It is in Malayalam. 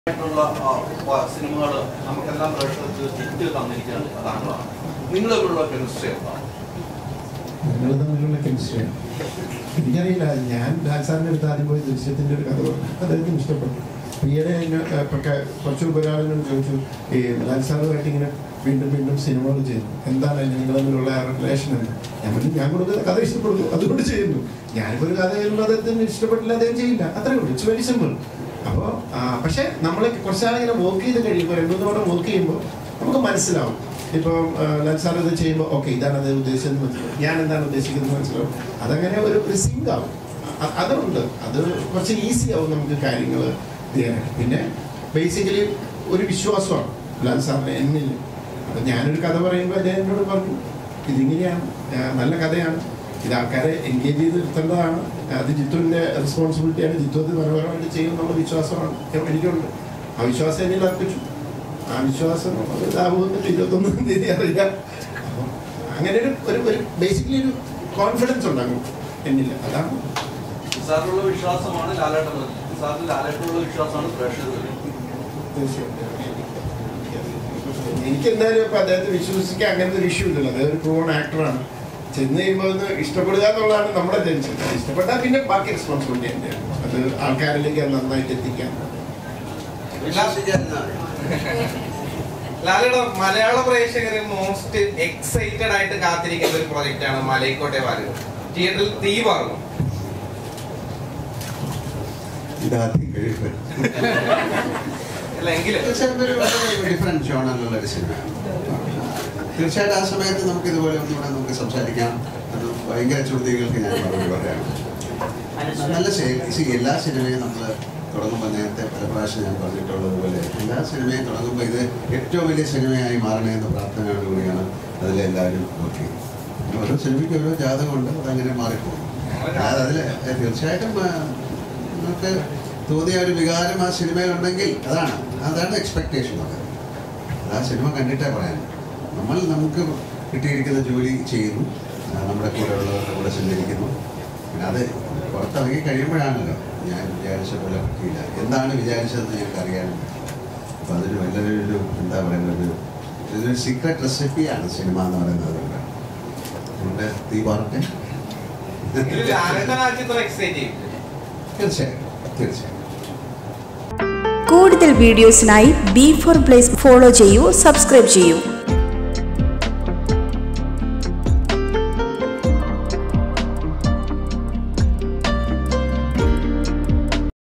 ആയിട്ടുള്ള സിനിമകൾ നമുക്കെല്ലാം പ്രേക്ഷകർക്ക് ഹിറ്റ് തന്നിരിക്കുന്നത് താങ്കളാണ് നിങ്ങൾ തമ്മിലുള്ള കെമിസ്ട്രി എന്താണ് ഞങ്ങൾ തമ്മിലുള്ള കെമിസ്ട്രിയാണ് എനിക്കറിയില്ല ഞാൻ ലാൽസാറിൻ്റെ അടുത്ത് ആദ്യം പോയി ദൃശ്യത്തിൻ്റെ ഒരു കഥ പറഞ്ഞു അദ്ദേഹത്തിന് ഇഷ്ടപ്പെട്ടു ഈയിടെ എന്നെ ഏഹ്, ഇപ്പൊ ക- കുറച്ച് മുമ്പ് ഒരാളിനോട് ചോദിച്ചു ഈ ലാൽസാറുമായിട്ട് ഇങ്ങനെ വീണ്ടും വീണ്ടും സിനിമകൾ ചെയ്യുന്നു എന്താണ് നിങ്ങൾ തമ്മിലുള്ള റിലേഷൻ എന്ന് ഞാൻ പറഞ്ഞു ഞാൻ കൊടുക്കുന്ന കഥ ഇഷ്ടപ്പെടുന്നു അതുകൊണ്ട് ചെയ്യുന്നു ഞാനിപ്പോൾ ഒരു കഥ ചെയ്യുമ്പോൾ അദ്ദേഹത്തിന് ഇഷ്ടപ്പെട്ടില്ല അദ്ദേഹം ചെയ്യില്ല അത്രേ ഉള്ളൂ ഇറ്റ്സ് വെരി സിമ്പിൾ അപ്പോൾ പക്ഷേ നമ്മൾ കുറച്ചാളിങ്ങനെ വർക്ക് ചെയ്ത് കഴിയുമ്പോൾ രണ്ടു മൂന്നോടെ വർക്ക് ചെയ്യുമ്പോൾ നമുക്ക് മനസ്സിലാവും ഇപ്പോൾ ലാൽസാർ ഇത് ചെയ്യുമ്പോൾ ഓക്കെ ഇതാണ് അത് ഉദ്ദേശിച്ചത് മനസ്സിലാവും ഞാൻ എന്താണ് ഉദ്ദേശിക്കുന്നത് മനസ്സിലാവും അതങ്ങനെ ഒരു ഒരു സിങ്ക് ആവും അ- അതുണ്ട് അത് കുറച്ച് ഈസി ആവും നമുക്ക് കാര്യങ്ങൾ ചെയ്യാനായിട്ട് പിന്നെ ബേസിക്കലി ഒരു വിശ്വാസമാണ് ലാൽ സാറിന് എന്നിൽ അപ്പം ഞാനൊരു കഥ പറയുമ്പോൾ അദ്ദേഹം എന്നോട് പറഞ്ഞു ഇതിങ്ങനെയാണ് ആ, നല്ല കഥയാണ് ഇത് ആൾക്കാരെ എൻഗേജ് ചെയ്ത് നിർത്തേണ്ടതാണ് അത് ജിത്തുവിൻ്റെ റെസ്പോൺസിബിലിറ്റിയാണ് ജിത്തു അത് മനോഹരമായിട്ട് ചെയ്യും എന്നുള്ള വിശ്വാസമാണ് എനിക്കുണ്ട് ആ വിശ്വാസം എന്നിൽ അർപ്പിച്ചു ആ വിശ്വാസം ഇതാകുമെന്ന് ഇരുപത്തൊന്നാം തീയതി അറിയാം അപ്പം അങ്ങനെ ഒരു ഒരു ഒരു ബേസിക്കലി ഒരു കോൺഫിഡൻസ് ഉണ്ടാകും എന്നില്ല അതാണ് സാറിനുള്ള വിശ്വാസമാണ് ലാലേട്ടൻ സാറിന് ലാലേട്ടനുള്ള വിശ്വാസമാണ് പ്രേക്ഷകർ എനിക്ക് എന്തായാലും ഇപ്പൊ അദ്ദേഹത്തെ വിശ്വസിക്കാൻ അങ്ങനത്തെ ഒരു ഇഷ്യൂ ഇല്ലല്ലോ അദ്ദേഹം ഒരു പ്രൂവൺ ആക്ടറാണ് ചെന്ന് കഴിയുമ്പോൾ ഒന്ന് ഇഷ്ടപ്പെടുക എന്നുള്ളതാണ് നമ്മുടെ ടെൻഷൻ ഇഷ്ടപ്പെട്ടാൽ പിന്നെ ബാക്കി റെസ്പോൺസിബിലിറ്റി എൻ്റെ അത് ആൾക്കാരിലേക്ക് അത് നന്നായിട്ട് എത്തിക്കാൻ ലാലയുടെ മലയാള പ്രേക്ഷകർ മോസ്റ്റ് എക്സൈറ്റഡ് ആയിട്ട് കാത്തിരിക്കുന്ന ഒരു പ്രൊജക്റ്റ് ആണ് മലൈക്കോട്ടെ വാലുകൾ തിയേറ്ററിൽ തീ പറഞ്ഞു ഇതാദ്യം കഴിവ് അല്ല എങ്കിലും തീർച്ചയായിട്ടും ഒരു ഡിഫറെന്റ് ജോണറിലുള്ള ഒരു സിനിമയാണ് തീർച്ചയായിട്ടും ആ സമയത്ത് നമുക്ക് ഇതുപോലെ ഒന്നുകൂടെ നമുക്ക് സംസാരിക്കാം അത് ഭയങ്കര ചോദ്യങ്ങൾക്ക് ഞാൻ മറുപടി പറയാം നല്ല സി എല്ലാ സിനിമയും നമ്മൾ തുടങ്ങുമ്പോൾ നേരത്തെ പല പ്രാവശ്യം ഞാൻ പറഞ്ഞിട്ടുള്ളത് പോലെ എല്ലാ സിനിമയും തുടങ്ങുമ്പോൾ ഇത് ഏറ്റവും വലിയ സിനിമയായി മാറണേ എന്ന പ്രാർത്ഥനയോടുകൂടിയാണ് അതിലെല്ലാവരും നോക്കി ഓരോ സിനിമയ്ക്ക് ഓരോ ജാതകമുണ്ട് അതങ്ങനെ മാറിപ്പോകും അതിൽ തീർച്ചയായിട്ടും ആ, നമുക്ക് തോന്നിയ ഒരു വികാരം ആ സിനിമയിലുണ്ടെങ്കിൽ അതാണ് അതാണ് എക്സ്പെക്ടേഷൻ ഒക്കെ അത് ആ സിനിമ കണ്ടിട്ടേ പറയാൻ നമ്മൾ നമുക്ക് കിട്ടിയിരിക്കുന്ന ജോലി ചെയ്യുന്നു ആ, നമ്മുടെ കൂടെ ഉള്ളവരുടെ കൂടെ സഞ്ചരിക്കുന്നു പിന്നെ അത് പുറത്തിറങ്ങി കഴിയുമ്പോഴാണല്ലോ ഞാൻ വിചാരിച്ച പോലെ പറ്റിയില്ല എന്താണ് വിചാരിച്ചതെന്ന് ഞങ്ങൾക്ക് അറിയാനുണ്ട് അപ്പോൾ അതൊരു വലിയൊരു എന്താ പറയുന്നത് ഒരു ഇതൊരു സീക്രട്ട് റെസിപ്പിയാണ് സിനിമ എന്ന് പറയുന്നത് അതുകൊണ്ട് തീ പാറട്ടെ ഇത് ലാലേട്ടൻ ആ ചിത്രം എക്സൈറ്റ് ചെയ്യും തീർച്ചയായും തീർച്ചയായും കൂടുതൽ വീഡിയോസിനായി ബി ഫോർ പ്ലേസ് ഫോളോ ചെയ്യൂ സബ്സ്ക്രൈബ് ചെയ്യൂ